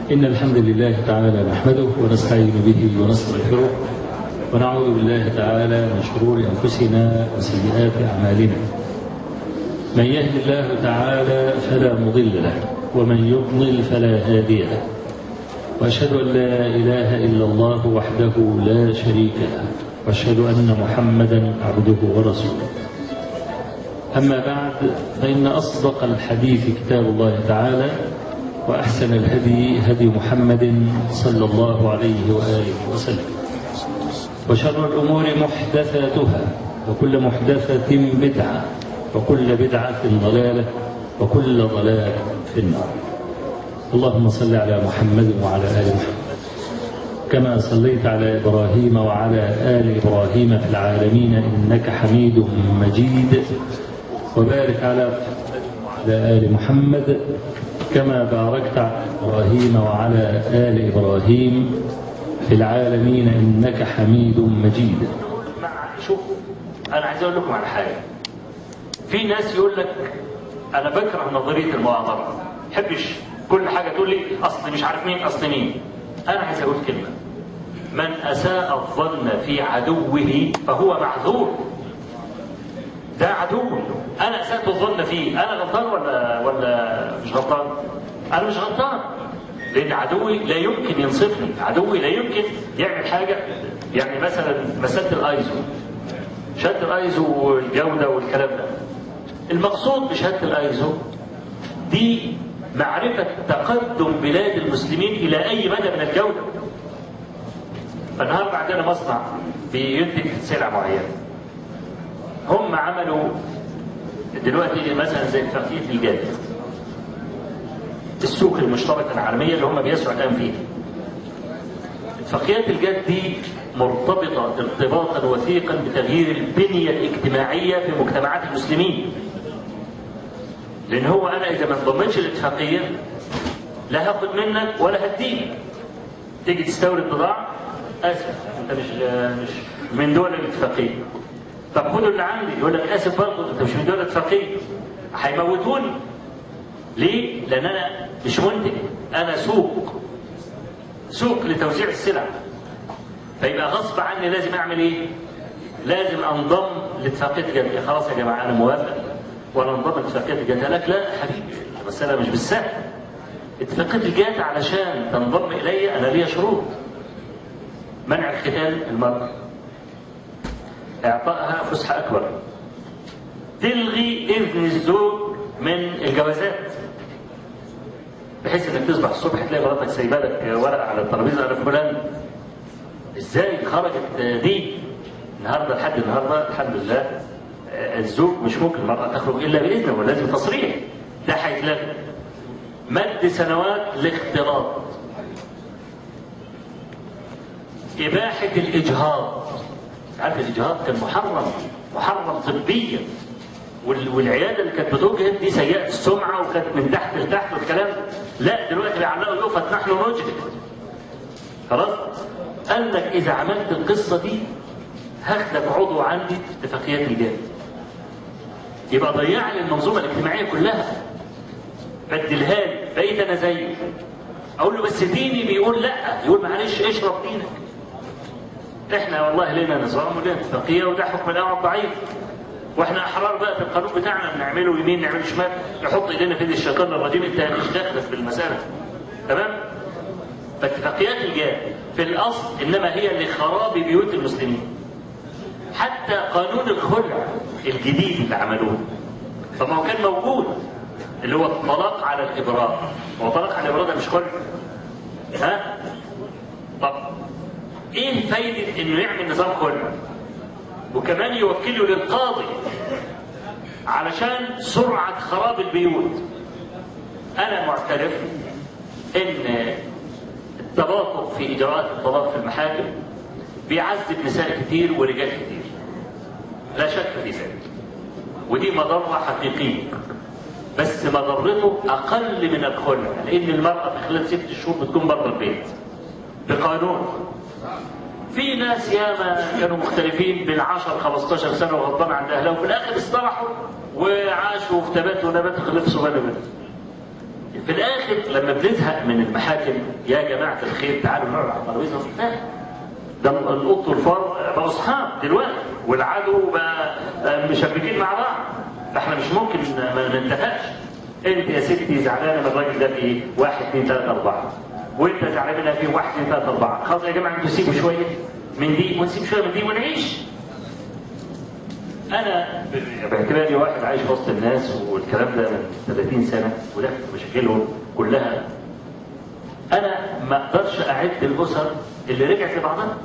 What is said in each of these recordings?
إن الحمد لله تعالى نحمده ونستعين به ونستغفره ونعوذ بالله تعالى من شرور أنفسنا وسيئات أعمالنا من يهد الله تعالى فلا مضل له ومن يضلل فلا هادي له وأشهد أن لا إله إلا الله وحده لا شريك له وأشهد أن محمدا عبده ورسوله أما بعد فإن أصدق الحديث كتاب الله تعالى وأحسن الهدي هدي محمد صلى الله عليه وآله وسلم وشر الأمور محدثاتها وكل محدثة بدعة وكل بدعة ضلالة وكل ضلالة في النار اللهم صل على محمد وعلى آل محمد كما صليت على إبراهيم وعلى آل إبراهيم في العالمين إنك حميد مجيد وبارك على محمد وعلى آل محمد كما باركت على إبراهيم وعلى آل إبراهيم في العالمين إنك حميد مجيد شوف انا عايز اقول لكم على حاجه في ناس يقول لك انا بكره نظريه المؤامره ما بحبش كل حاجه تقول لي اصل مش عارف مين اصل مين انا عايز اقول كلمه من اساء الظن في عدوه فهو معذور ده عدو انا اسات الظن فيه انا غلطان ولا ولا مش غلطان انا مش غلطان لان عدوي لا يمكن ينصفني عدوي لا يمكن يعمل حاجه يعني مثلا مساله الايزو شهاده الايزو والجوده والكلام ده المقصود بشهاده الايزو دي معرفه تقدم بلاد المسلمين الى اي مدى من الجوده النهارده عندنا مصنع بينتج سلعه معينه هم عملوا دلوقتي مثلا زي اتفاقيه الجاد السوق المشتركه العالميه اللي هم بيسعوا الان فيها اتفاقيات الجاد دي مرتبطه ارتباطا وثيقا بتغيير البنيه الاجتماعيه في مجتمعات المسلمين لان هو انا اذا ما انضمتش الاتفاقيه لا هاخد منك ولا هديك تيجي تستورد بضاعه اسف انت مش مش من دول الاتفاقيه طب خدوا اللي عندي يقول لك اسف برضه انت مش من دول الاتفاقيه هيموتوني ليه؟ لان انا مش منتج انا سوق سوق لتوزيع السلع فيبقى غصب عني لازم اعمل ايه؟ لازم انضم لاتفاقيه جده خلاص يا جماعه انا موافق وانا انضم لاتفاقيه جده لك لا حبيبي المساله مش بالسهل اتفاقيه الجده علشان تنضم الي انا ليا شروط منع الختان المرأة اعطائها فسحه اكبر تلغي اذن الزوج من الجوازات بحيث انك تصبح الصبح تلاقي مراتك سايبه لك ورقه على الترابيزه انا فلان ازاي خرجت دي النهارده لحد النهارده الحمد لله الزوج مش ممكن المراه تخرج الا باذنه ولازم تصريح ده هيتلغي مد سنوات الاختلاط إباحة الإجهاض عارف الإجهاض كان محرم محرم طبيا والعياده اللي كانت بتجهد دي سيئه السمعه وكانت من تحت لتحت والكلام لا دلوقتي بيعلقوا يقفت نحن نجهد خلاص قال لك اذا عملت القصه دي هاخدك عضو عندي في اتفاقيات الجاد يبقى ضيع لي المنظومه الاجتماعيه كلها بدلها لي بقيت انا زيه اقول له بس ديني بيقول لا يقول معلش اشرب دينك احنا والله لنا نظام ولنا اتفاقيه وده حكم الاول ضعيف واحنا احرار بقى في القانون بتاعنا بنعمله يمين نعمله شمال نحط ايدينا في ايد الشيطان الرجيم انت مش داخلك في المساله تمام فاتفاقيات الجاد في الاصل انما هي لخراب بيوت المسلمين حتى قانون الخلع الجديد اللي عملوه طب ما هو كان موجود اللي هو الطلاق على الابراء هو طلاق على الابراء ده مش خلع ها طب ايه فايده انه يعمل نظام خلع وكمان يوكله للقاضي علشان سرعة خراب البيوت أنا معترف إن التباطؤ في إجراءات الطلاق في المحاكم بيعذب نساء كتير ورجال كتير لا شك في ذلك ودي مضرة حقيقية بس مضرته أقل من الخلع لأن المرأة في خلال ست شهور بتكون بره البيت بقانون في ناس ياما كانوا مختلفين بين 10 15 سنه وغضبان عند اهلها وفي الاخر اصطلحوا وعاشوا في تبات ونبات خلفوا بنات في الاخر لما بنزهق من المحاكم يا جماعه الخير تعالوا نقعد على الترابيزه ونتفاهم ده القط والفار بقوا اصحاب دلوقتي والعدو بقى مشبكين مع بعض فاحنا مش ممكن ما نتفقش انت يا ستي زعلانه من الراجل ده في ايه؟ واحد اثنين ثلاثه اربعه وانت زعلان منها في واحد اثنين ثلاثه اربعه خلاص يا جماعه انتوا سيبوا شويه من دي ونسيب شويه من دي ونعيش انا باعتباري واحد عايش وسط الناس والكلام ده من 30 سنه ودخلت مشاكلهم كلها انا ما اقدرش اعد الاسر اللي رجعت لبعضها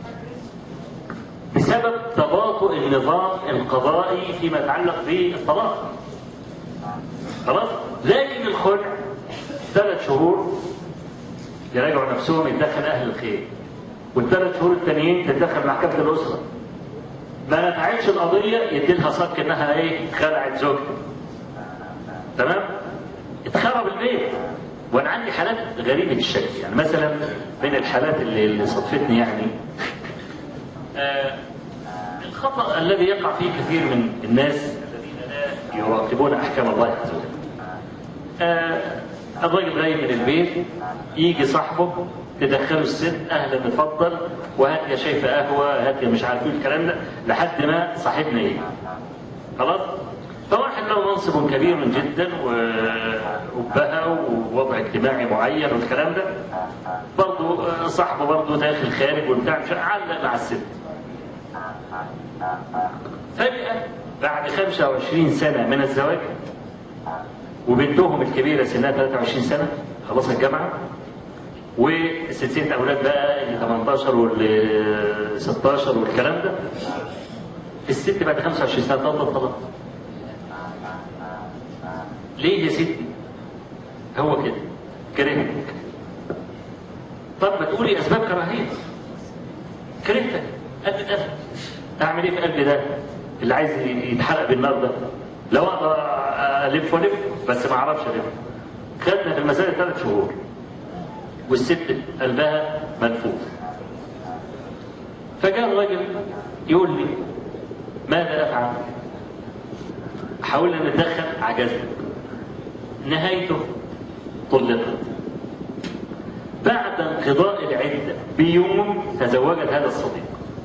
بسبب تباطؤ النظام القضائي فيما يتعلق بالطلاق خلاص لكن الخلع ثلاث شهور يراجعوا نفسهم يتدخل اهل الخير والثلاث شهور التانيين تتدخل محكمه الاسره ما نفعتش القضيه يدي لها صك انها ايه خلعت زوجها تمام اتخرب البيت وانا عندي حالات غريبه الشكل يعني مثلا من الحالات اللي, اللي صدفتني يعني آه الخطا الذي يقع فيه كثير من الناس الذين لا يراقبون احكام الله عز وجل آه الراجل جاي من البيت يجي صاحبه تدخله الست اهلا اتفضل وهات يا شايفه قهوه هات يا مش عارف ايه الكلام ده لحد ما صاحبنا يجي خلاص فواحد له منصب كبير جدا وأبها ووضع اجتماعي معين والكلام ده برضه صاحبه برضه داخل خارج وبتاع مش علق مع الست فجأة بعد 25 سنة من الزواج وبنتهم الكبيرة سنها 23 سنة خلاص الجامعة وسلسلة أولاد بقى اللي 18 واللي 16 والكلام ده الست بعد 25 سنة طلقت طلاق ليه يا ستي؟ هو كده كرهك طب ما تقولي أسباب كراهية كرهتك قد ده أعمل إيه في قلبي ده؟ اللي عايز يتحرق بالنار ده لو أقدر ألف وألف بس ما أعرفش ألف خدنا في المسائل ثلاث شهور والست قلبها منفوخ فجاء الرجل يقول لي ماذا افعل؟ حاولنا نتدخل عجزنا نهايته طلقت بعد انقضاء العدة بيوم تزوجت هذا الصديق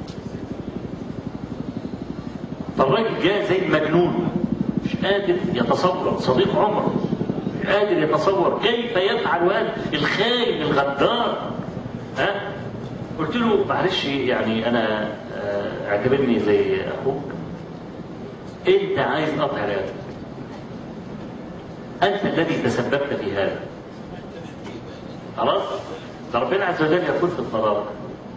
فالراجل جاء زي المجنون مش قادر يتصور صديق عمره مش قادر يتصور كيف يفعل هذا الخاين الغدار ها قلت له معلش يعني انا اعتبرني زي اخوك انت عايز قطع رقبتك انت الذي تسببت في هذا خلاص ده ربنا عز وجل يقول في الطلاق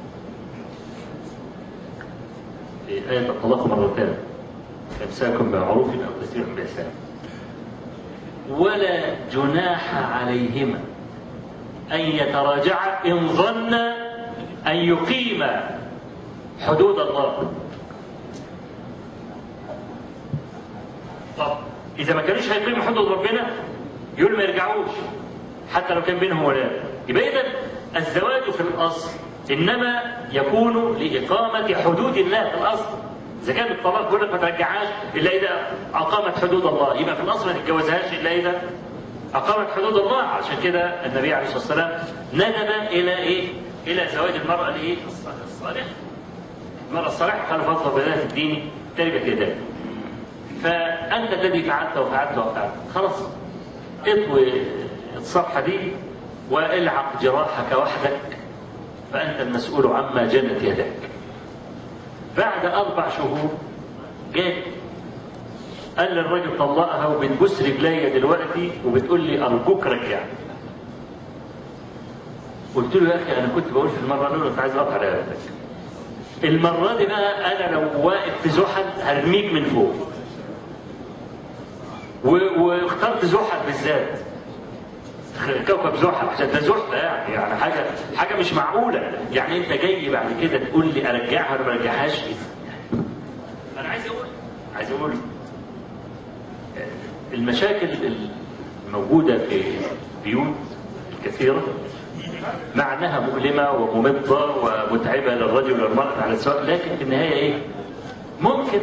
في آية الطلاق مرتين إمساكم بمعروف أو تسريح بإحسان ولا جناح عليهما أن يتراجعا إن ظن أن يقيما حدود الله طب إذا ما كانوش هيقيموا حدود ربنا يقول ما يرجعوش حتى لو كان بينهم ولاد يبقى إذا الزواج في الأصل إنما يكون لإقامة حدود الله في الأصل إذا كان الطلاق يقول لك ما ترجعهاش إلا إذا أقامت حدود الله يبقى في الأصل ما تتجوزهاش إلا إذا أقامت حدود الله عشان كده النبي عليه الصلاة والسلام ندب إلى إيه؟ إلى زواج المرأة الإيه؟ الصالحة المرأة الصالحة قال فضل بذات الدين تربت يداك فأنت الذي فعلت وفعلت وفعلت خلاص اطوي الصفحة دي والعق جراحك وحدك فأنت المسؤول عما جنت يدك بعد أربع شهور جاء قال للراجل طلقها وبتبوس رجليا دلوقتي وبتقول لي أرجوك رجع قلت له يا أخي أنا كنت بقول في المرة الأولى كنت عايز أقطع رقبتك المرة دي بقى أنا لو واقف في زحل هرميك من فوق واخترت زحل بالذات كوكب زحل عشان ده زحل يعني يعني حاجه حاجه مش معقوله يعني انت جاي بعد كده تقول لي ارجعها ولا ما ارجعهاش انا عايز اقول عايز اقول المشاكل الموجوده في بيوت كثيره مع انها مؤلمه وممضه ومتعبه للرجل والمراه على السواء لكن في النهايه ايه؟ ممكن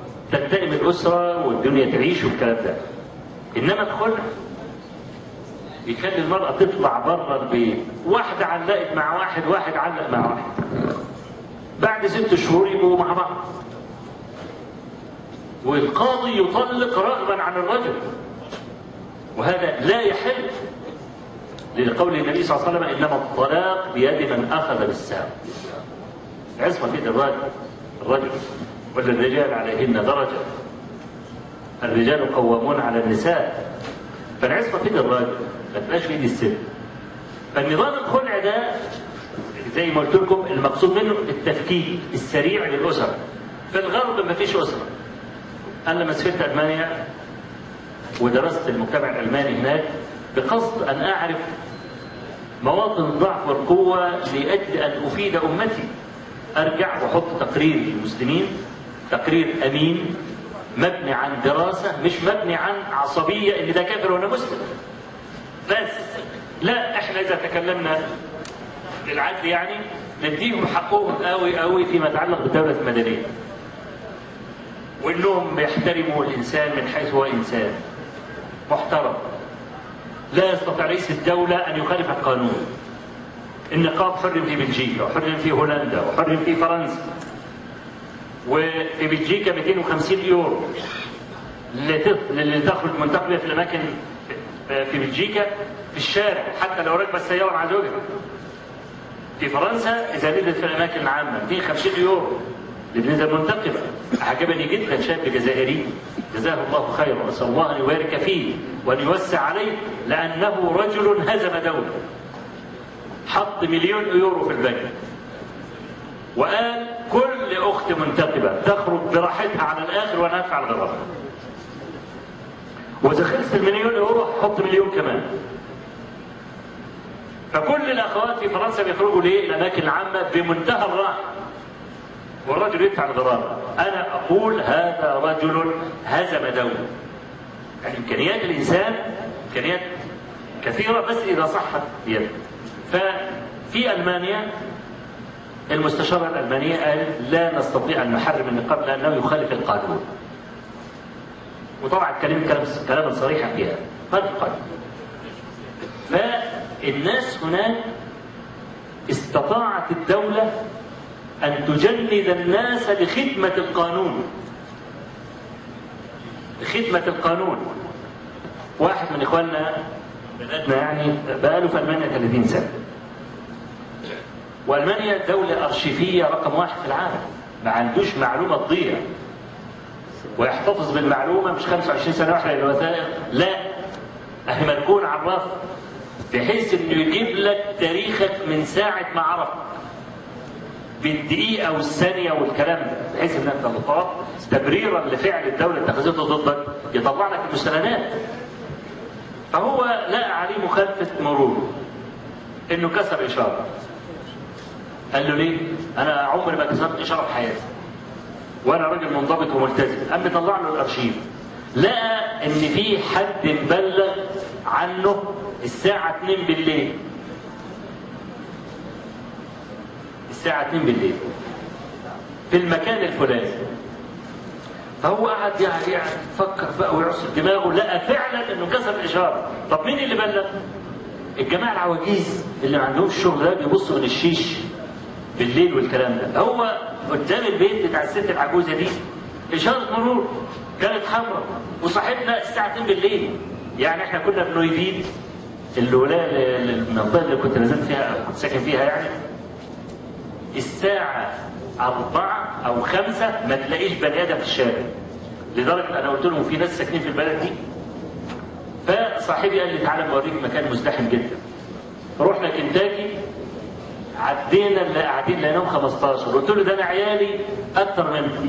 تلتئم الاسره والدنيا تعيش والكلام ده انما الخلع يخلي المرأة تطلع بره البيت واحدة علقت مع واحد واحد علق مع واحد بعد ست شهور يبقوا مع بعض والقاضي يطلق رغبا عن الرجل وهذا لا يحل لقول النبي صلى الله عليه وسلم انما الطلاق بيد من اخذ بالساق عصمه في يد الرجل الرجل وللرجال عليهن درجه الرجال قوامون على النساء فالعصمه في يد الرجل ما تبقاش في يد الست فالنظام الخلع ده زي ما قلت لكم المقصود منه التفكيك السريع للاسر في الغرب ما فيش اسره انا لما سافرت المانيا ودرست المجتمع الالماني هناك بقصد ان اعرف مواطن الضعف والقوه لاجل ان افيد امتي ارجع واحط تقرير للمسلمين تقرير امين مبني عن دراسه مش مبني عن عصبيه ان ده كافر وانا مسلم بس لا احنا اذا تكلمنا للعدل يعني نديهم حقهم قوي قوي فيما يتعلق بالدوله المدنيه وانهم يحترموا الانسان من حيث هو انسان محترم لا يستطيع رئيس الدولة أن يخالف القانون النقاب حرم في بلجيكا وحرم في هولندا وحرم في فرنسا وفي بلجيكا 250 يورو اللي تخرج منتقبة في الأماكن في بلجيكا في الشارع حتى لو راكبة السيارة مع زوجها في فرنسا إذا نزلت في الأماكن العامة 250 يورو لنزل منتقبة أعجبني جدا شاب جزائري جزاه الله خيرا نسأل الله أن يبارك فيه وأن يوسع عليه لأنه رجل هزم دولة حط مليون يورو في البنك وقال كل أخت منتقبة تخرج براحتها على الآخر وأنا أدفع الغرامة وإذا خلص المليون يورو حط مليون كمان فكل الأخوات في فرنسا بيخرجوا ليه الأماكن العامة بمنتهى الراحة والرجل يدفع الغرامة أنا أقول هذا رجل هزم دولة يعني إمكانيات الإنسان إمكانيات كثيرة بس إذا صحت بيده ففي ألمانيا المستشارة الألمانية قال لا نستطيع أن نحرم النقاب لأنه يخالف القانون وطبعا كلام كلاما صريحا فيها خالف القانون فالناس هناك استطاعت الدولة أن تجند الناس لخدمة القانون لخدمة القانون واحد من إخواننا بلدنا يعني بقاله في ألمانيا 30 سنة وألمانيا دولة أرشيفية رقم واحد في العالم ما عندوش معلومة تضيع ويحتفظ بالمعلومة مش 25 سنة واحدة الوثائق لا أهي مركون على الرف بحيث إنه يجيب لك تاريخك من ساعة ما عرفك بالدقيقة والثانية والكلام ده بحيث انك لما تقعد تبريرا لفعل الدولة اتخذته ضدك يطلع لك المستندات فهو لقى عليه مخالفة مرور انه كسر اشارة قال له ليه؟ انا عمري ما كسرت اشارة في حياتي وانا راجل منضبط وملتزم قام طلع له الارشيف لقى ان في حد مبلغ عنه الساعة 2 بالليل الساعة 2 بالليل في المكان الفلاني فهو قعد يعني يعني فكر بقى ويعصر دماغه لقى فعلا انه كسر الاشاره طب مين اللي بلغ؟ الجماعه العواجيز اللي ما عندهمش شغل ده بيبصوا من الشيش بالليل والكلام ده هو قدام البيت بتاع الست العجوزه دي اشاره مرور كانت حمراء وصاحبنا الساعه 2 بالليل يعني احنا كنا في نويفيد الولايه المنطقه اللي كنت نزلت فيها كنت ساكن فيها يعني الساعة أربعة أو خمسة ما تلاقيش بني آدم في الشارع لدرجة أنا قلت لهم في ناس ساكنين في البلد دي فصاحبي قال لي تعالى نوريك مكان مزدحم جدا رحنا كنتاكي عدينا اللي قاعدين لقيناهم 15 قلت له ده انا عيالي اكتر منهم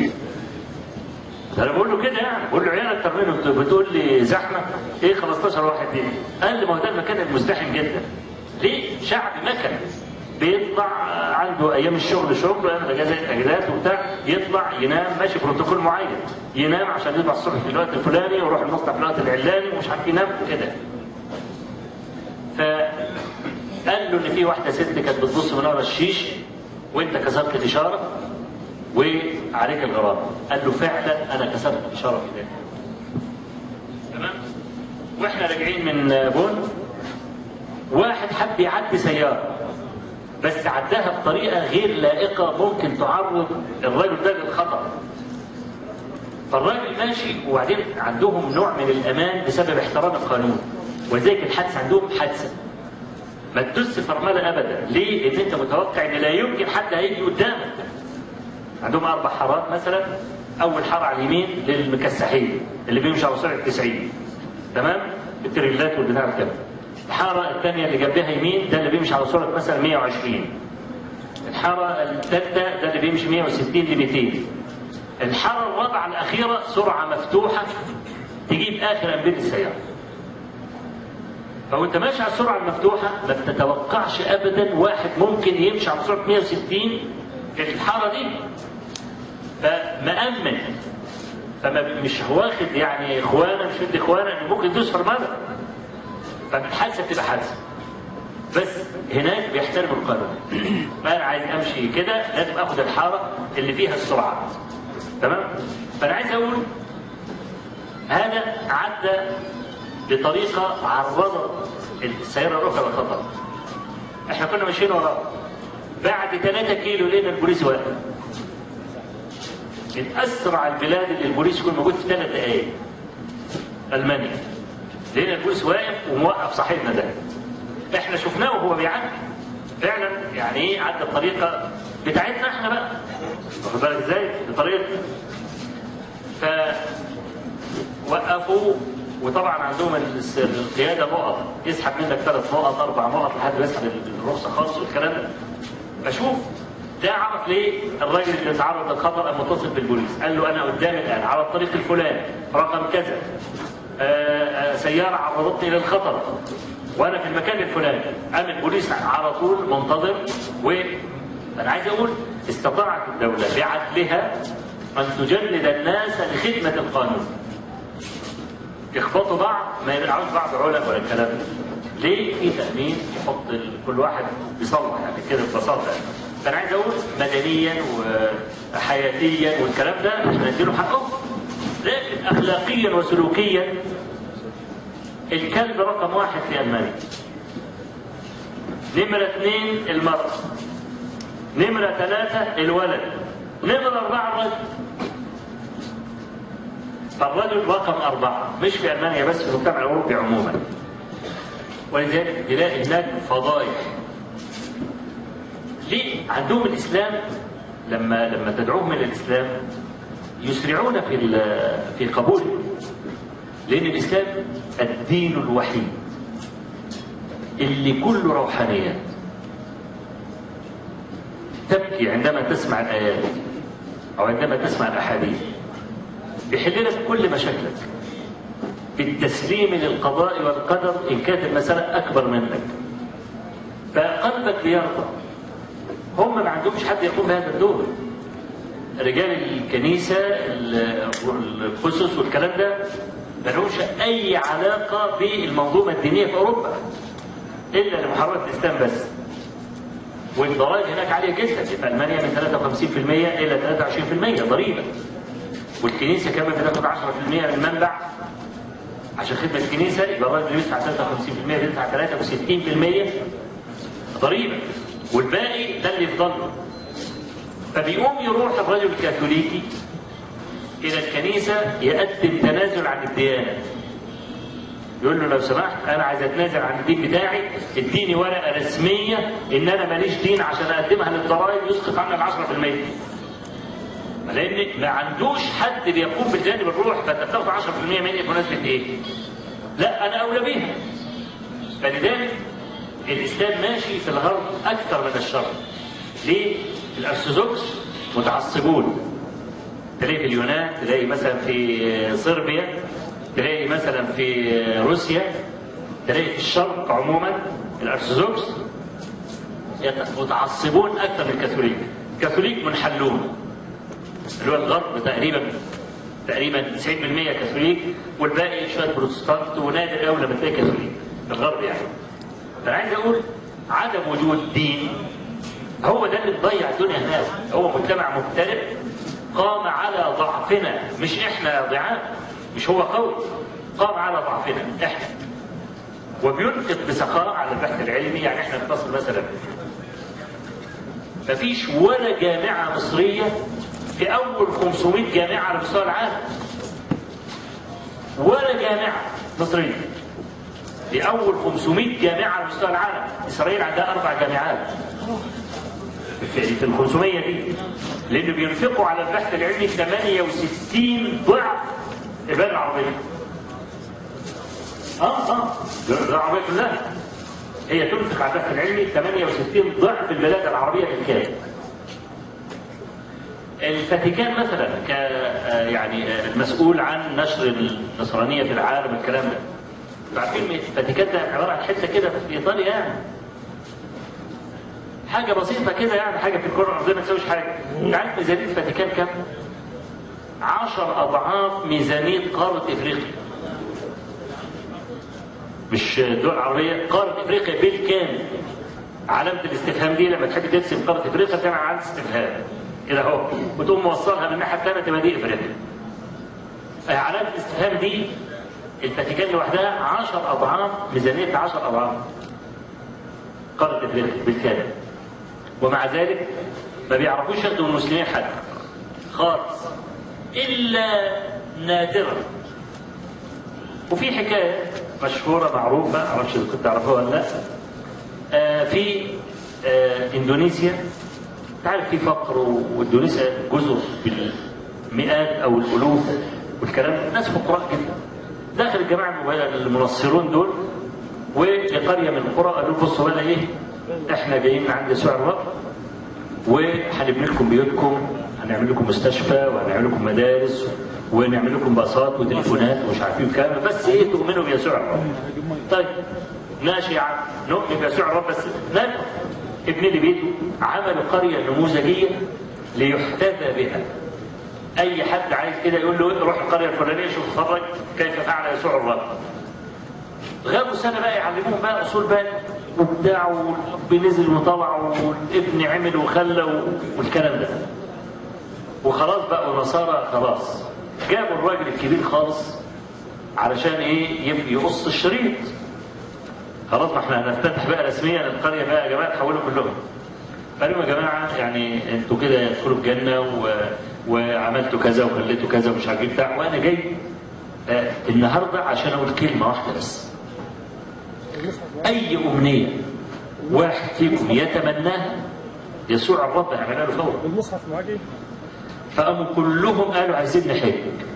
انا بقول له كده يعني بقول له عيال اكتر منهم بتقول لي زحمه ايه 15 واحد دي قال لي ما هو ده المكان المزدحم جدا ليه شعب مكن بيطلع عنده ايام الشغل شغل وايام الاجازات اجازات وبتاع يطلع ينام ماشي بروتوكول معين ينام عشان يطلع الصبح في الوقت الفلاني ويروح المصنع في الوقت العلاني ومش عارف ينام كده فقال له ان في واحده ست كانت بتبص من ورا الشيش وانت كسرت الاشاره وعليك الغرامه قال له فعلا انا كسرت الاشاره في ذلك تمام واحنا راجعين من بون واحد حب يعدي سياره بس عداها بطريقه غير لائقه ممكن تعرض الرجل ده للخطر فالراجل ماشي وبعدين عندهم نوع من الامان بسبب احترام القانون ولذلك الحادث عندهم حادثه ما تدس فرمله ابدا ليه؟ لان انت متوقع ان لا يمكن حد هيجي قدامك عندهم اربع حارات مثلا اول حاره على اليمين للمكسحين اللي بيمشي على سرعه 90 تمام؟ التريلات والبتاع كده الحاره الثانيه اللي جنبها يمين ده اللي بيمشي على سرعه مثلا 120 الحاره الثالثه ده اللي بيمشي 160 ل 200 الحاره الرابعه الاخيره سرعه مفتوحه تجيب اخر امبير السياره فوانت ماشي على السرعه المفتوحه ما تتوقعش ابدا واحد ممكن يمشي على سرعه 160 في الحاره دي فمأمن فما مش واخد يعني اخوانا مش ودي اخوانا ان ممكن يدوس فرمله فالحادثه بتبقى حادثه بس هناك بيحترم القانون انا عايز امشي كده لازم اخد الحاره اللي فيها السرعه تمام فانا عايز اقول هذا عدى بطريقه عرضت السياره الاخرى للخطر احنا كنا ماشيين وراه بعد 3 كيلو لقينا البوليس واقف من اسرع البلاد اللي البوليس يكون موجود في ثلاث دقائق المانيا لقينا البوليس واقف وموقف صاحبنا ده احنا شفناه وهو بيعدي فعلا يعني ايه عدى الطريقه بتاعتنا احنا بقى واخد بالك ازاي؟ بطريقه ف وقفوا وطبعا عندهم الس- القياده نقط يسحب منك ثلاث نقط اربع نقط لحد ما يسحب الرخصه خالص والكلام ده فشوف ده عرف ليه الراجل اللي اتعرض للخطر قام متصل بالبوليس قال له انا قدامي الان على الطريق الفلاني رقم كذا آه، آه، سياره عرضتني للخطر وانا في المكان الفلاني قام البوليس على طول منتظر وانا عايز اقول استطاعت الدوله بعدلها ان تجند الناس لخدمه القانون يخبطوا بعض ما يبلعوش بعض علق ولا الكلام ده ليه في تامين يحط ال- كل واحد بيصلح يعني كده ببساطه يعني. فانا عايز اقول مدنيا وحياتيا والكلام ده احنا نديله حقه لكن اخلاقيا وسلوكيا الكلب رقم واحد في المانيا نمرة اثنين المرأة نمرة ثلاثة الولد نمرة أربعة الرجل فالرجل رقم أربعة مش في ألمانيا بس في المجتمع الأوروبي عموما ولذلك تلاقي هناك فضائح ليه عندهم الإسلام لما لما تدعوهم إلى الإسلام يسرعون في ال- في قبوله لأن الإسلام الدين الوحيد اللي كله روحانيات تبكي عندما تسمع الآيات أو عندما تسمع الأحاديث بيحل لك كل مشاكلك بالتسليم للقضاء والقدر إن كانت المسألة أكبر منك فقلبك بيرضى هم ما عندهمش حد يقوم بهذا الدور رجال الكنيسة ال- القسس والكلام ده ما لهمش أي علاقة بالمنظومة الدينية في أوروبا إلا لمحاربة الإسلام بس والضرائب هناك عالية جدا في ألمانيا من 53% إلى 23% ضريبة والكنيسة كمان بتاخد 10% من المنبع عشان خدمة الكنيسة يبقى الراجل اللي بيدفع 53% بيدفع 63% ضريبة والباقي ده اللي يفضل له فبيقوم يروح الرجل الكاثوليكي إلى الكنيسة يقدم تنازل عن الديانة يقول له لو سمحت انا عايز اتنازل عن الدين بتاعي اديني ورقه رسميه ان انا ماليش دين عشان اقدمها للضرائب يسقط عنها ال 10% لان ما عندوش حد بيقوم بالجانب الروح فانت بتاخد 10% مني بمناسبه ايه؟ لا انا اولى بيها فلذلك الاسلام ماشي في الغرب اكثر من الشرق ليه؟ الارثوذكس متعصبون تلاقي في اليونان تلاقي مثلا في صربيا تلاقي مثلا في روسيا تلاقي في الشرق عموما الارثوذكس يت- متعصبون اكثر من الكاثوليك الكاثوليك منحلون اللي هو الغرب تقريبا تقريبا 90% كاثوليك والباقي شويه بروتستانت ونادر قوي لما تلاقي كاثوليك في الغرب يعني فانا عايز اقول عدم وجود دين هو ده اللي مضيع الدنيا هناك هو مجتمع مختلف قام على ضعفنا مش احنا ضعاف مش هو قوي قام على ضعفنا احنا وبينفق بسخاء على البحث العلمي يعني احنا في مصر مثلا مفيش ولا جامعة مصرية في أول 500 جامعة على مستوى العالم ولا جامعة مصرية في أول 500 جامعة على مستوى العالم إسرائيل عندها أربع جامعات في في ال 500 دي لأنه بينفقوا على البحث العلمي 68 ضعف البلاد العربية اه اه البلاد العربية كلها هي تنفق على البحث العلمي 68 ضعف البلاد العربية بالكامل الفاتيكان مثلا ك يعني المسؤول عن نشر النصرانيه في العالم الكلام ده انتوا عارفين الفاتيكان ده عباره عن حته كده في ايطاليا يعني حاجه بسيطه كده يعني حاجه في الكره الارضيه ما تساويش حاجه انت عارف ميزانيه الفاتيكان كام؟ 10 اضعاف ميزانيه قاره افريقيا مش دول عربيه قاره افريقيا بالكامل علامه الاستفهام دي لما تحب ترسم قاره افريقيا تعمل علامه استفهام كده اهو وتقوم موصلها من الناحيه الثانيه تبقى دي افريقيا علامه الاستفهام دي الفاتيكان لوحدها 10 اضعاف ميزانيه 10 اضعاف قاره افريقيا بالكامل ومع ذلك ما بيعرفوش ياخدوا من المسلمين حد خالص الا نادرا وفي حكايه مشهوره معروفه معرفش اذا كنت تعرفوها ولا لا آه في آه اندونيسيا تعرف في فقر واندونيسيا جزر بالمئات او الالوف والكلام ده ناس فقراء جدا داخل الجماعه المنصرون دول ولقريه من القرى قالوا بصوا بقى ايه احنا جايين من عند يسوع الرب وهنبني لكم بيوتكم هنعمل لكم مستشفى وهنعمل لكم مدارس ونعمل لكم باصات وتليفونات ومش عارفين كام بس ايه تؤمنوا بيسوع الرب طيب ماشي يا عم نؤمن بيسوع الرب بس لا ابن لي بيته عملوا قريه نموذجيه ليحتذى بها اي حد عايز كده يقول له روح القريه الفلانيه شوف اتفرج كيف فعل يسوع الرب غابوا سنه بقى يعلموهم بقى اصول بقى وبتاع والاب نزل وطلع والابن عمل وخلى والكلام ده وخلاص بقوا نصارى خلاص جابوا الراجل الكبير خالص علشان ايه يقص الشريط خلاص ما احنا هنفتتح بقى رسميا القريه بقى يا جماعه تحولوا كلهم قالوا يا جماعه يعني انتوا كده تدخلوا الجنه و... وعملتوا كذا وخليتوا كذا ومش عارف بتاع وانا جاي آه النهارده عشان اقول كلمه واحده بس اي امنيه واحد فيكم يتمناها يسوع الرب يعملها له فورا المصحف معاكي فقاموا كلهم قالوا عايزين نحج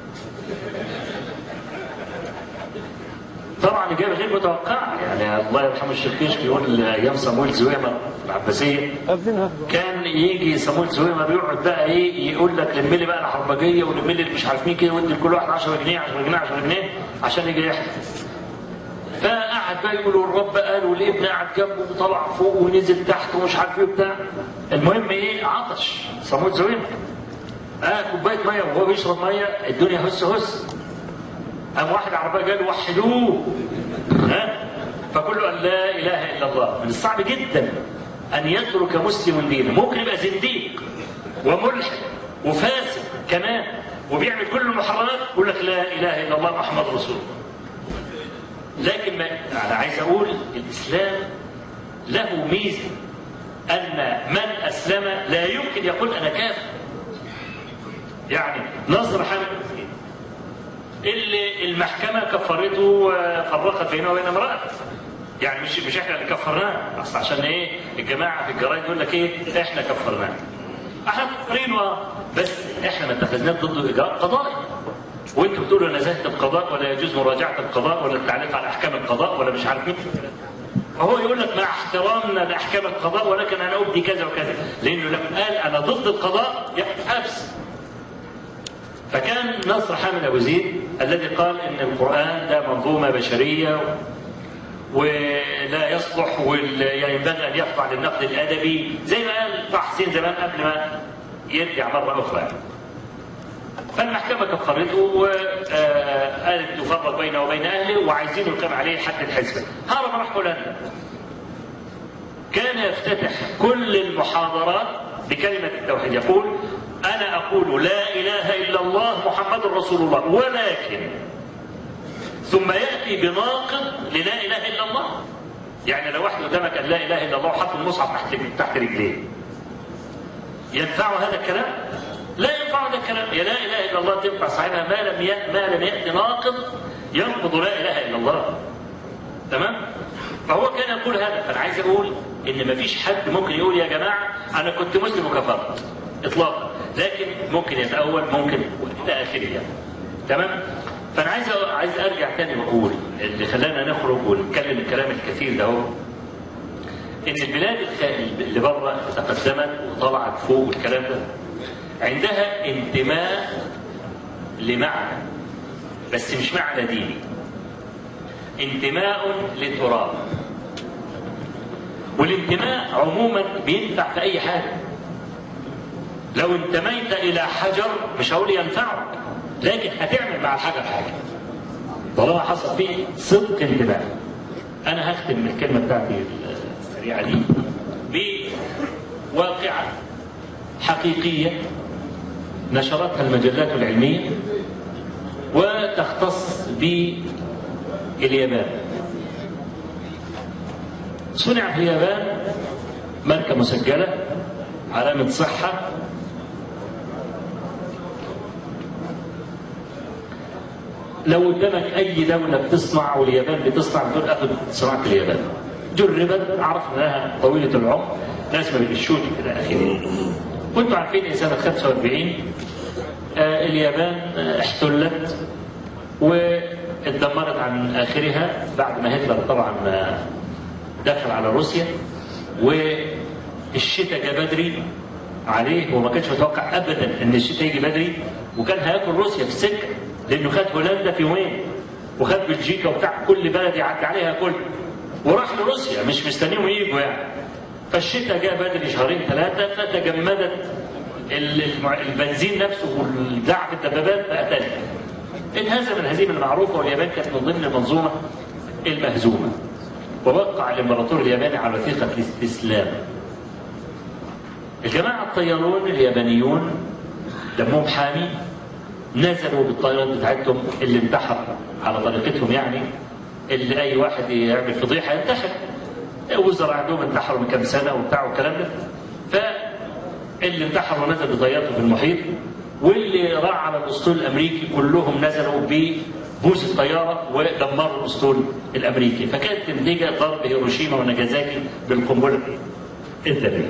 طبعا اجابه غير متوقعه يعني الله يرحمه الشيخ كيش بيقول ايام صمويل زويمه العباسيه قبلها كان يجي صمويل زويمه بيقعد بقى ايه يقول لك لم لي بقى الحربجيه ولم لي مش عارف مين كده وادي لكل واحد 10 جنيه 10 جنيه 10 جنيه عشان يجي يحج فقعد بقى يقول الرب قال والابن قعد جنبه وطلع فوق ونزل تحت ومش عارف ايه بتاع المهم ايه عطش صمويل زويمه اه كوبايه ميه وهو بيشرب ميه الدنيا هس هس قام واحد عربيه قال وحدوه ها فكله قال لا اله الا الله من الصعب جدا ان يترك مسلم دينه ممكن يبقى زنديق وملحد وفاسد كمان وبيعمل كل المحرمات يقول لك لا اله الا الله محمد رسول الله لكن ما انا عايز اقول الاسلام له ميزه ان من اسلم لا يمكن يقول انا كافر يعني نصر حامد اللي المحكمة كفرته وفرقت بينه وبين امرأته يعني مش مش احنا اللي كفرناه اصل عشان ايه الجماعه في الجرايد يقول لك ايه احنا كفرناه احنا كفرين بس احنا ما اتخذناش ضده اجراء قضائي وانتوا بتقولوا نزاهه القضاء ولا يجوز مراجعه القضاء ولا التعليق على احكام القضاء ولا مش عارف مين فهو يقول لك مع احترامنا لاحكام القضاء ولكن انا ابدي كذا وكذا لانه لما قال انا ضد القضاء يبقى حبس فكان نصر حامد ابو زيد الذي قال ان القران ده منظومه بشريه ولا يصلح وينبغي ان يخضع للنقد الادبي زي ما قال طه حسين زمان قبل ما يرجع مره اخرى فالمحكمة كفرته وقالت تفرق بينه وبين أهله وعايزين يقيم عليه حد الحزبة هرب راح هولندا كان يفتتح كل المحاضرات بكلمة التوحيد يقول أنا أقول لا إله إلا الله محمد رسول الله ولكن ثم ياتي بناقض للا اله الا الله يعني لو واحد قدامك قال لا اله الا الله وحط المصحف تحت تحت رجليه ينفع هذا الكلام؟ لا ينفع هذا الكلام يا لا اله الا الله تنفع صاحبها ما لم ي... ما لم ياتي ناقض ينقض لا اله الا الله تمام؟ فهو كان يقول هذا فانا عايز اقول ان ما فيش حد ممكن يقول يا جماعه انا كنت مسلم وكفرت اطلاقا لكن ممكن يتاول ممكن الى اخره يعني تمام؟ فانا عايز عايز ارجع تاني واقول اللي خلانا نخرج ونتكلم الكلام الكثير ده هو ان البلاد الخ- اللي بره تقدمت وطلعت فوق والكلام ده عندها انتماء لمعنى بس مش معنى ديني انتماء لتراب والانتماء عموما بينفع في اي حاجه لو انتميت الى حجر مش هقول ينفعك لكن هتعمل مع الحجر حاجه طالما حصل فيه صدق انتماء انا هختم الكلمه بتاعتي السريعه دي بواقعه حقيقيه نشرتها المجلات العلميه وتختص باليابان صنع في اليابان ماركه مسجله علامه صحه لو قدامك اي دوله بتصنع واليابان بتصنع بتقول اخذ صناعه اليابان جربت عرف انها طويله العمر ناس ما بيغشوش الى اخره وانتم عارفين ان سنه 45 آه اليابان آه احتلت واتدمرت عن اخرها بعد ما هتلر طبعا آه دخل على روسيا والشتاء جه بدري عليه وما كانش متوقع ابدا ان الشتاء يجي بدري وكان هياكل روسيا في السكه لانه خد هولندا في يومين وخد بلجيكا وبتاع كل بلد يعدي عليها كل وراح لروسيا مش مستنيهم يجوا يعني فالشتاء جاء بدري شهرين ثلاثه فتجمدت ال- الم- البنزين نفسه والدع في الدبابات فقتلت انهزم الهزيمه المعروفه واليابان كانت من ضمن المنظومه المهزومه ووقع الامبراطور الياباني على وثيقه الاستسلام الجماعه الطيارون اليابانيون دمهم حامي نزلوا بالطيارات بتاعتهم اللي انتحر على طريقتهم يعني اللي اي واحد يعمل فضيحه ينتحر وزراء عندهم انتحروا من كام سنه وبتاع والكلام ده فاللي انتحر ونزل بطيارته في المحيط واللي راح على الاسطول الامريكي كلهم نزلوا ببوز الطياره ودمروا الاسطول الامريكي فكانت النتيجه ضرب هيروشيما وناجازاكي بالقنبله الذريه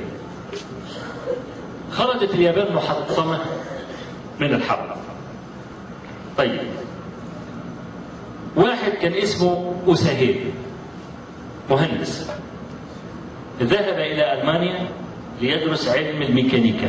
خرجت اليابان محطمه من الحرب طيب واحد كان اسمه أساهيل مهندس ذهب إلى ألمانيا ليدرس علم الميكانيكا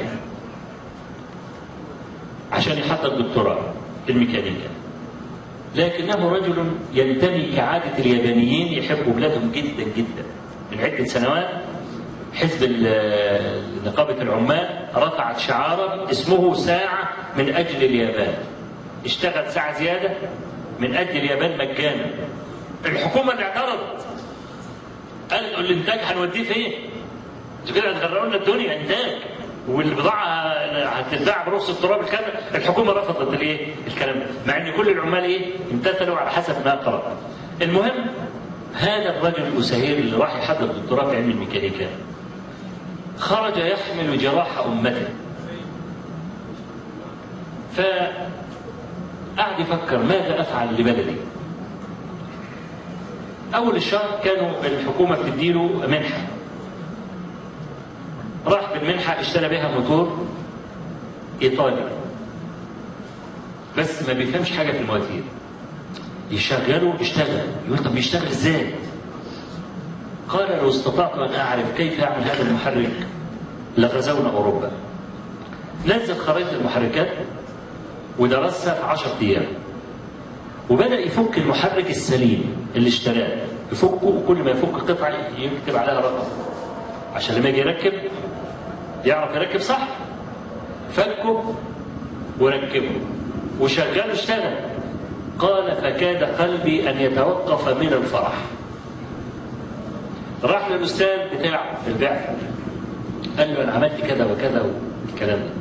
عشان يحضر دكتوراه في الميكانيكا لكنه رجل ينتمي كعادة اليابانيين يحبوا بلادهم جدا جدا من عدة سنوات حزب ال- نقابة العمال رفعت شعارا اسمه ساعة من أجل اليابان اشتغل ساعة زيادة من أجل اليابان مجانا الحكومة اللي اعترضت قالت الإنتاج هنوديه فين؟ انتوا كده هتغرقوا لنا الدنيا إنتاج والبضاعة هتتباع برخص التراب الكلام ده. الحكومة رفضت الايه؟ الكلام ده مع ان كل العمال ايه؟ امتثلوا على حسب ما قرأ المهم هذا الرجل الأسهير اللي راح يحضر دكتوراه في علم الميكانيكا خرج يحمل جراح أمته فقعد يفكر ماذا أفعل لبلدي أول الشهر كانوا الحكومة بتديله منحة راح بالمنحة اشترى بها موتور إيطالي بس ما بيفهمش حاجة في المواتير يشغله يشتغل يقول طب يشتغل ازاي قال لو استطعت ان اعرف كيف اعمل هذا المحرك لغزونا اوروبا نزل خريطه المحركات ودرسها في 10 ايام وبدا يفك المحرك السليم اللي اشتراه يفكه وكل ما يفك قطعه يكتب عليها رقم عشان لما يجي يركب يعرف يركب صح فكه وركبه وشغله اشتغل قال فكاد قلبي ان يتوقف من الفرح راح للاستاذ بتاعه في البعثه قال له انا عملت كذا وكذا والكلام ده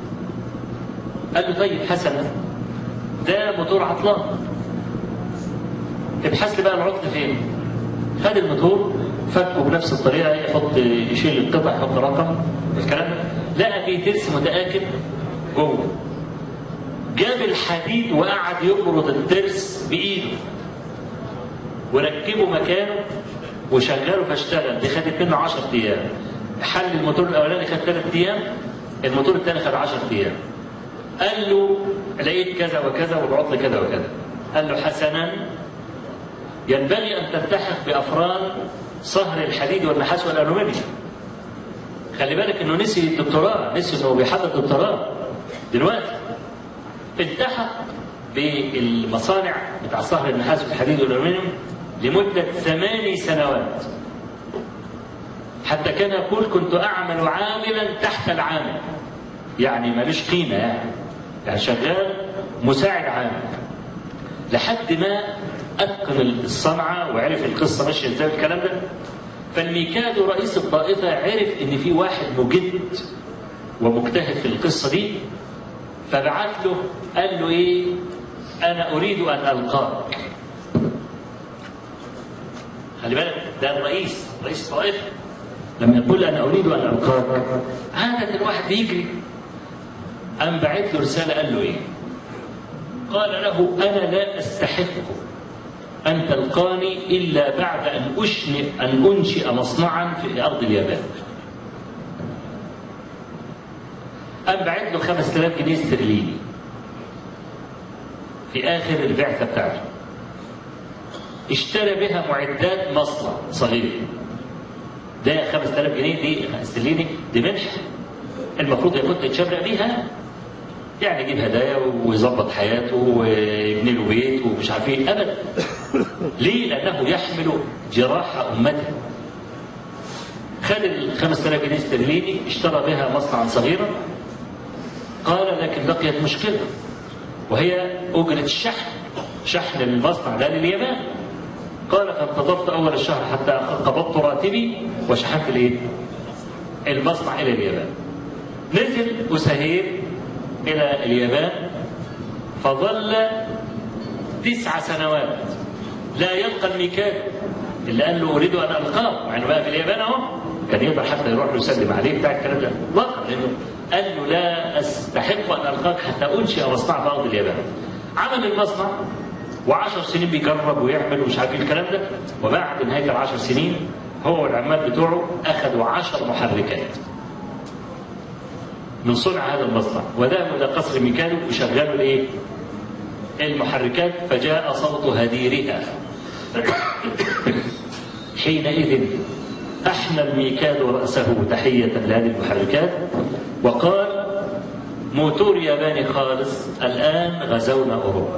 قال له طيب حسنا ده موتور عطلان ابحث لي بقى العطل فين خد الموتور فكه بنفس الطريقه يحط يشيل القطع يحط رقم الكلام ده لقى فيه ترس متآكل جوه جاب الحديد وقعد يبرد الترس بايده وركبه مكانه وشغله فاشتغل دي خدت منه 10 ايام حل الموتور الاولاني خد 3 ايام الموتور الثاني خد 10 ايام قال له لقيت كذا وكذا والعطل كذا وكذا قال له حسنا ينبغي ان تلتحق بافران صهر الحديد والنحاس والالومنيوم خلي بالك انه نسي الدكتوراه نسي انه بيحضر دكتوراه دلوقتي التحق بالمصانع بتاع صهر النحاس والحديد والالومنيوم لمده ثماني سنوات حتى كان يقول كنت اعمل عاملا تحت العامل يعني ماليش قيمه يعني يعني شغال مساعد عامل لحد ما اتقن الصنعه وعرف القصه ماشيه ازاي والكلام ده فالميكادو رئيس الطائفه عرف ان في واحد مجد ومجتهد في القصه دي فبعت له قال له ايه انا اريد ان القاك خلي بالك ده الرئيس رئيس الطائفه لما يقول انا اريد ان القاك عاده الواحد بيجري قام بعت له رساله قال له ايه قال له انا لا استحق ان تلقاني الا بعد ان اشنئ ان انشئ مصنعا في ارض اليابان قام بعت له 5000 جنيه استرليني في اخر البعثه بتاعته اشترى بها معدات مصنع صغير ده 5000 جنيه دي استرليني دي منحه المفروض ياخدها يتشبع بيها يعني يجيب هدايا ويظبط حياته ويبني له بيت ومش عارف ايه ابدا ليه؟ لانه يحمل جراح امته خد ال 5000 جنيه استرليني اشترى بها مصنعا صغيرا قال لكن بقيت مشكله وهي اجره الشحن شحن المصنع ده لليابان قال فانتظرت اول الشهر حتى قبضت راتبي وشحنت الايه؟ المصنع الى اليابان نزل اسهير الى اليابان فظل تسع سنوات لا يلقى الميكادو اللي قال له اريد ان القاه مع انه بقى في اليابان اهو كان يقدر حتى يروح له يسلم عليه بتاع الكلام ده اطلاقا لانه قال له لا استحق ان القاك حتى انشئ مصنع في ارض اليابان عمل المصنع وعشر سنين بيجرب ويعمل ومش عارف ايه الكلام ده وبعد نهايه العشر سنين هو والعمال بتوعه اخذوا عشر محركات من صنع هذا المصنع وذهبوا الى قصر ميكانو وشغلوا الايه؟ المحركات فجاء صوت هديرها حينئذ احنى الميكادو راسه تحيه لهذه المحركات وقال موتور ياباني خالص الان غزونا اوروبا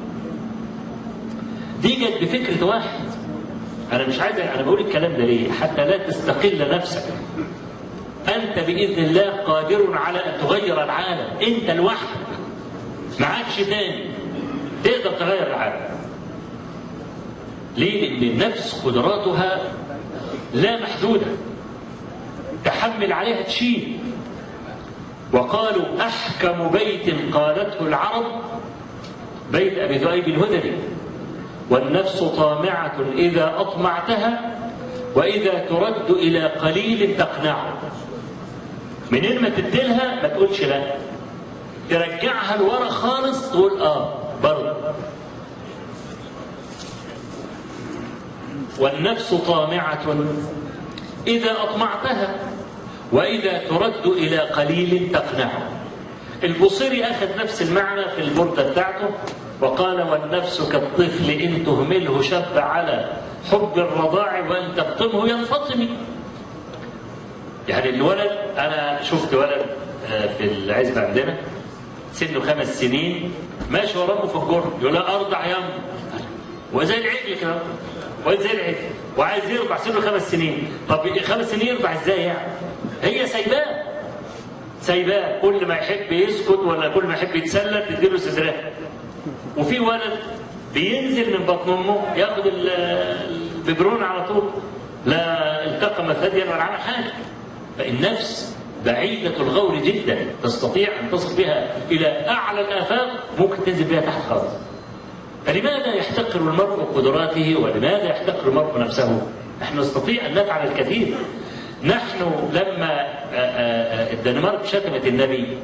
دي جت بفكره واحد انا مش عايز انا بقول الكلام ده ليه حتى لا تستقل نفسك أنت بإذن الله قادر على أن تغير العالم أنت لوحدك معكش تاني تقدر تغير العالم ليه؟ لأن النفس قدراتها لا محدودة تحمل عليها تشيل وقالوا أحكم بيت قالته العرب بيت أبي ذؤيب الهذلي والنفس طامعة إذا أطمعتها وإذا ترد إلى قليل تقنعه منين ما تديلها ما تقولش لا ترجعها لورا خالص تقول اه برضه والنفس طامعة إذا أطمعتها وإذا ترد إلى قليل تقنعه البصيري أخذ نفس المعنى في البردة بتاعته وقال والنفس كالطفل إن تهمله شب على حب الرضاع وإن تفطمه ينفطم يعني الولد انا شفت ولد في العزبه عندنا سنه خمس سنين ماشي وراه في الجر يقول لها ارضع يا وزي العجل كده وزي العجل وعايز يرضع سنه خمس سنين طب خمس سنين يرضع ازاي يعني؟ هي سايباه سايباه كل ما يحب يسكت ولا كل ما يحب يتسلى تديله صدرها وفي ولد بينزل من بطن امه ياخد الببرون على طول لا التقم ثديا ولا عمل حاجه فالنفس بعيدة الغور جدا تستطيع أن تصل بها إلى أعلى الآفاق ممكن تنزل بها تحت خالص فلماذا يحتقر المرء قدراته ولماذا يحتقر المرء نفسه نحن نستطيع أن نفعل الكثير نحن لما آه، آه، آه، الدنمارك شتمت النبي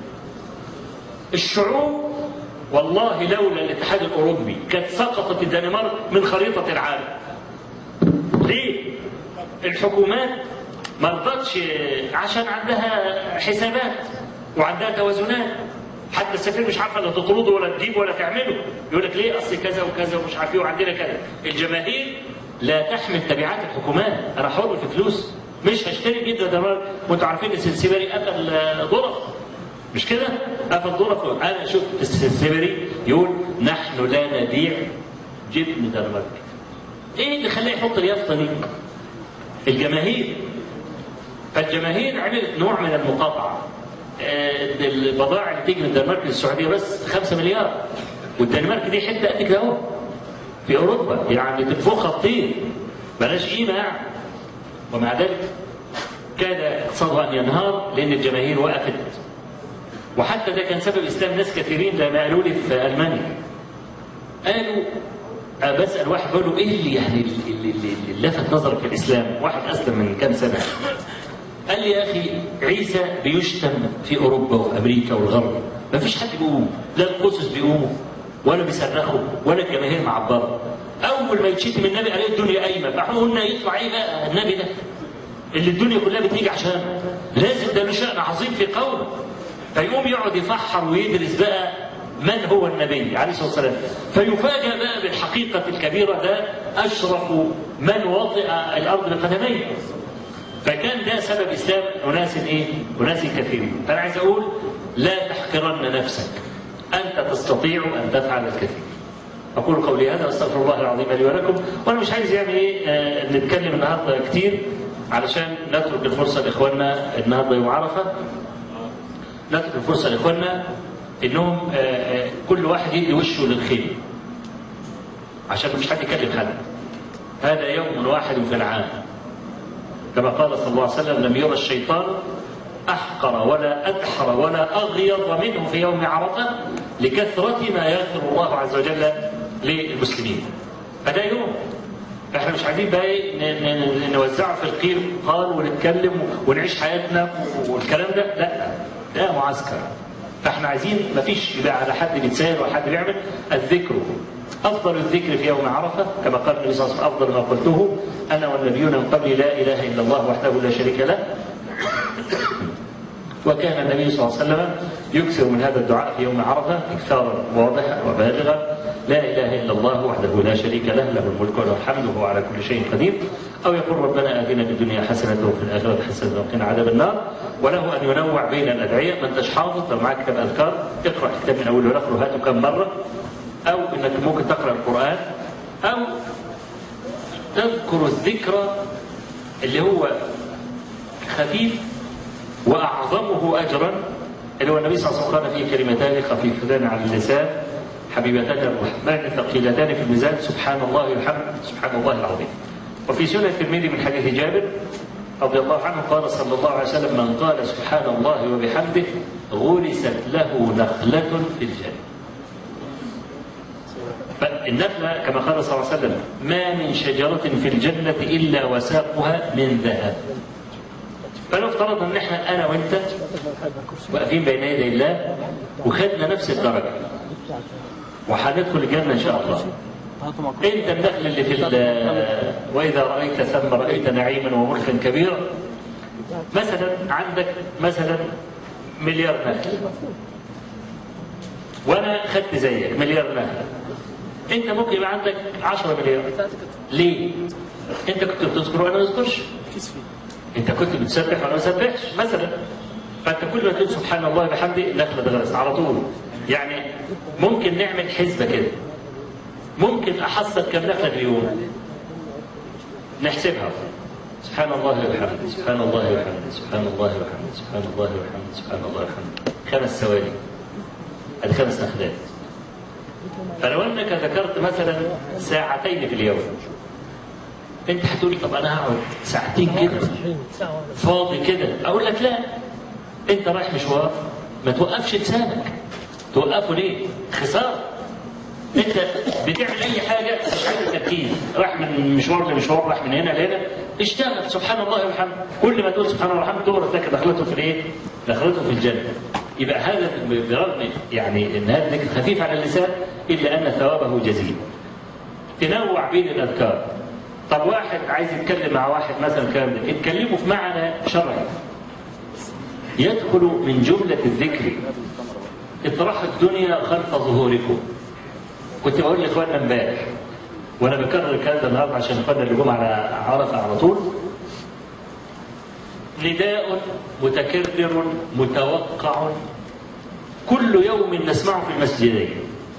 الشعوب والله لولا الاتحاد الأوروبي كانت سقطت الدنمارك من خريطة العالم ليه؟ الحكومات ما رضتش عشان عندها حسابات وعندها توازنات حتى السفير مش عارفه لا تطرده ولا تجيبه ولا تعمله يقول لك ليه اصل كذا وكذا ومش عارف ايه وعندنا كذا الجماهير لا تحمل تبعات الحكومات انا حر في فلوس مش هشتري جدا دمار وانتوا عارفين السلسبري قتل آه، ظرف مش كده؟ قفل ظرف انا شفت السلسبري يقول نحن لا نبيع جبن دنمارك ايه اللي خلاه يحط اليافطه دي؟ الجماهير فالجماهير عملت نوع من المقاطعه آه، البضائع اللي تيجي من الدنمارك للسعوديه بس 5 مليار والدنمارك دي حته قد كده اهو في اوروبا يعني تنفخها تطير بلاش قيمه يعني ومع ذلك كاد اقتصادها ان ينهار لان الجماهير وقفت وحتى ده كان سبب اسلام ناس كثيرين لما قالوا لي في المانيا قالوا أه بسال واحد بقول له ايه اللي يعني اللي, اللي, اللي لفت نظرك في الاسلام؟ واحد اسلم من كام سنه قال لي يا اخي عيسى بيشتم في اوروبا وفي امريكا والغرب ما فيش حد بيقوم لا القسس بيقوموا ولا بيصرخوا ولا الجماهير معبره اول ما يتشتم النبي عليه الدنيا قايمه فاحنا قلنا يطلع ايه بقى النبي ده اللي الدنيا كلها بتيجي عشانه لازم ده له شان عظيم في قومه فيقوم يقعد يفحر ويدرس بقى من هو النبي عليه الصلاه والسلام فيفاجأ بقى بالحقيقه الكبيره ده اشرف من وطئ الارض بقدميه فكان ده سبب اسلام اناس ايه؟ اناس كثيرين، فانا عايز اقول لا تحقرن نفسك. انت تستطيع ان تفعل الكثير. اقول قولي هذا واستغفر الله العظيم لي ولكم، وانا مش عايز يعني ايه آه نتكلم النهارده كتير علشان نترك الفرصه لاخواننا النهارده يوم عرفه. نترك الفرصه لاخواننا انهم آه آه كل واحد يدي وشه للخير. عشان مفيش حد يكلم حد. هذا يوم واحد في العام. كما قال صلى الله عليه وسلم لم يرى الشيطان أحقر ولا أدحر ولا أغيظ منه في يوم عرفة لكثرة ما يغفر الله عز وجل للمسلمين فده يوم احنا مش عايزين بقى إيه نوزعه في القير قال ونتكلم ونعيش حياتنا والكلام ده لا ده معسكر فاحنا عايزين مفيش يبقى على حد بيتساهل ولا حد بيعمل الذكر أفضل الذكر في يوم عرفة كما قال النبي صلى الله عليه وسلم أفضل ما قلته أنا والنبيون من قبلي لا إله إلا الله وحده لا شريك له وكان النبي صلى الله عليه وسلم يكثر من هذا الدعاء في يوم عرفة إكثارا واضحا وبالغا لا إله إلا الله وحده لا شريك له له الملك وله الحمد وهو على كل شيء قدير أو يقول ربنا آتنا في الدنيا حسنة وفي الآخرة حسنة وقنا عذاب النار وله أن ينوع بين الأدعية ما أنتش حافظ لو معك كتاب أذكار اقرأ كتاب من أوله لآخره هاته كم مرة أو إنك ممكن تقرأ القرآن أو تذكر الذكرى اللي هو خفيف وأعظمه أجرا اللي هو النبي صلى الله عليه وسلم قال فيه كلمتان خفيفتان على اللسان حبيبتان الرحمن ثقيلتان في الميزان سبحان الله والحمد سبحان الله العظيم وفي سنة الترمذي من حديث جابر رضي الله عنه قال صلى الله عليه وسلم من قال سبحان الله وبحمده غرست له نخلة في الجنة فالنخلة كما قال صلى الله عليه وسلم ما من شجرة في الجنة إلا وساقها من ذهب فلو افترضنا ان احنا انا وانت واقفين بين يدي الله وخدنا نفس الدرجه وهندخل الجنه ان شاء الله انت النخل اللي في واذا رايت ثم رايت نعيما وملكا كبيرا مثلا عندك مثلا مليار نخل وانا خدت زيك مليار نخل انت ممكن يبقى عندك 10 مليار ليه؟ انت كنت بتذكر وانا ما بذكرش انت كنت بتسبح وانا ما بسبحش مثلا فانت كل ما تقول سبحان الله بحمده نخله بغرس على طول يعني ممكن نعمل حسبه كده ممكن احصل كم نخله في اليوم نحسبها سبحان الله وبحمده سبحان الله وبحمده سبحان الله وبحمده سبحان الله وبحمده سبحان الله وبحمده خمس ثواني ادي خمس نخلات فلو انك ذكرت مثلا ساعتين في اليوم انت هتقول طب انا هقعد ساعتين كده فاضي كده اقول لك لا انت رايح مشوار ما توقفش لسانك توقفه ليه خساره انت بتعمل اي حاجه مش عايز تركيز راح من مشوار لمشوار راح من هنا لهنا اشتغل سبحان الله وبحمده كل ما تقول سبحان الله وبحمده تغرق لك دخلته في الايه؟ دخلته في الجنه يبقى هذا برغم يعني ان هذا ذكر خفيف على اللسان الا ان ثوابه جزيل تنوع بين الاذكار طب واحد عايز يتكلم مع واحد مثلا كلام ده اتكلموا في معنى شرعي يدخل من جمله الذكر اطرح الدنيا خلف ظهوركم كنت بقول لاخواننا امبارح وانا بكرر الكلام ده النهارده عشان اخواننا اللي جم على عرفه على طول نداء متكرر متوقع كل يوم نسمعه في المسجدين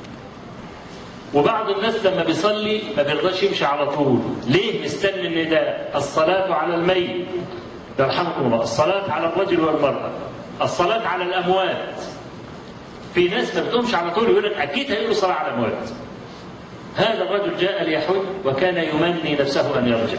وبعض الناس لما بيصلي ما بيرضاش يمشي على طول ليه مستني النداء الصلاة على الميت يرحمكم الله الصلاة على الرجل والمرأة الصلاة على الأموات في ناس ما بتقومش على طول يقول لك أكيد هيقولوا صلاة على الأموات هذا الرجل جاء ليحج وكان يمني نفسه أن يرجع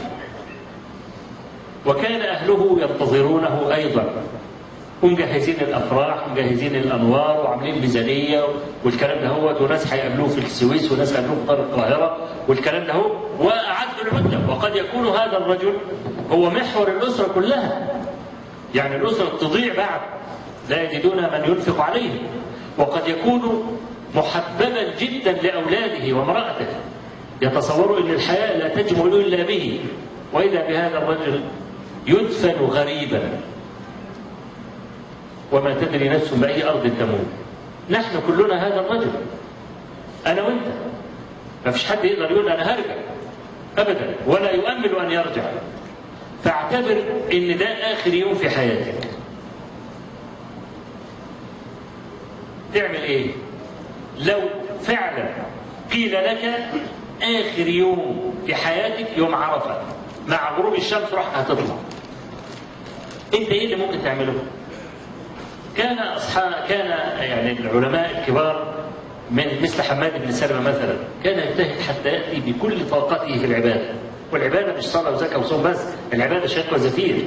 وكان أهله ينتظرونه أيضا ومجهزين الافراح ومجهزين الانوار وعاملين ميزانيه والكلام ده هو وناس هيقابلوه في السويس وناس هيقابلوه في دار القاهره والكلام ده هو واعدوا العده وقد يكون هذا الرجل هو محور الاسره كلها يعني الاسره تضيع بعد لا يجدون من ينفق عليه وقد يكون محببا جدا لاولاده وامراته يتصوروا ان الحياه لا تجمل الا به واذا بهذا الرجل يدفن غريبا وما تدري نفس بأي أرض تموت نحن كلنا هذا الرجل أنا وأنت ما فيش حد يقدر يقول أنا هرجع أبدا ولا يؤمل أن يرجع فاعتبر إن ده آخر يوم في حياتك تعمل إيه لو فعلا قيل لك آخر يوم في حياتك يوم عرفة مع غروب الشمس راح هتطلع انت ايه اللي ممكن تعمله كان اصحاب كان يعني العلماء الكبار من مثل حماد بن سلمة مثلا كان يجتهد حتى يأتي بكل طاقته في العبادة والعبادة مش صلاة وزكاة وصوم بس العبادة شك وزفير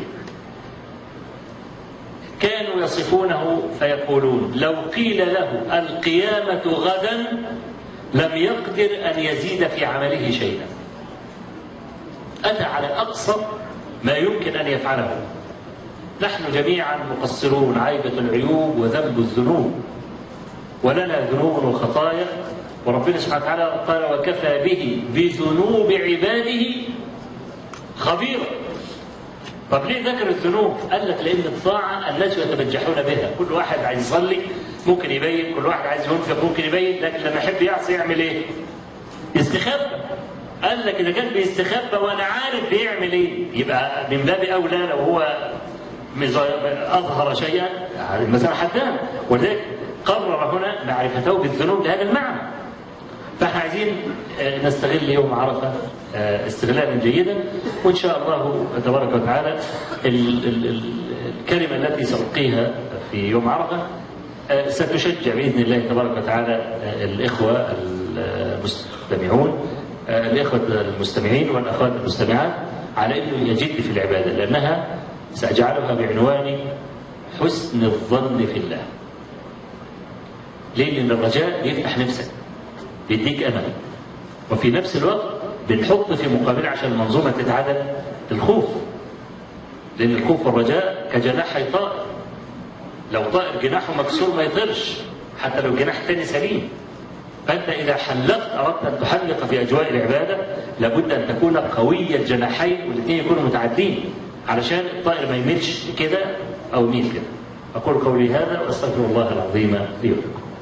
كانوا يصفونه فيقولون لو قيل له القيامة غدا لم يقدر أن يزيد في عمله شيئا أتى على أقصى ما يمكن أن يفعله نحن جميعا مقصرون عيبة العيوب وذنب الذنوب ولنا ذنوب وخطايا وربنا سبحانه وتعالى قال وكفى به بذنوب عباده خبيرا طب ليه ذكر الذنوب؟ قال لك لأن الطاعة الناس يتبجحون بها، كل واحد عايز يصلي ممكن يبين، كل واحد عايز ينفق ممكن يبين، لكن لما يحب يعصي يعمل إيه؟ يستخبى. قال لك إذا كان بيستخبى وأنا عارف بيعمل إيه؟ يبقى من باب أولى لو هو أظهر شيئا المسألة حدان ولذلك قرر هنا معرفته بالذنوب لهذا المعنى فاحنا عايزين نستغل يوم عرفة استغلالا جيدا وإن شاء الله تبارك وتعالى الكلمة التي سألقيها في يوم عرفة ستشجع بإذن الله تبارك وتعالى الإخوة المستمعون الإخوة المستمعين والأخوات المستمعات على أنه يجد في العبادة لأنها سأجعلها بعنوان حسن الظن في الله ليه؟ لأن الرجاء بيفتح نفسك بيديك أمل وفي نفس الوقت بنحط في مقابل عشان المنظومة تتعدل الخوف لأن الخوف والرجاء كجناحي طائر لو طائر جناحه مكسور ما يطيرش حتى لو جناح تاني سليم فأنت إذا حلقت أردت أن تحلق في أجواء العبادة لابد أن تكون قوي الجناحين والاثنين يكونوا متعدين علشان الطائر ما يميلش كده أو يميل كده أقول قولي هذا وأستغفر الله العظيم لي ولكم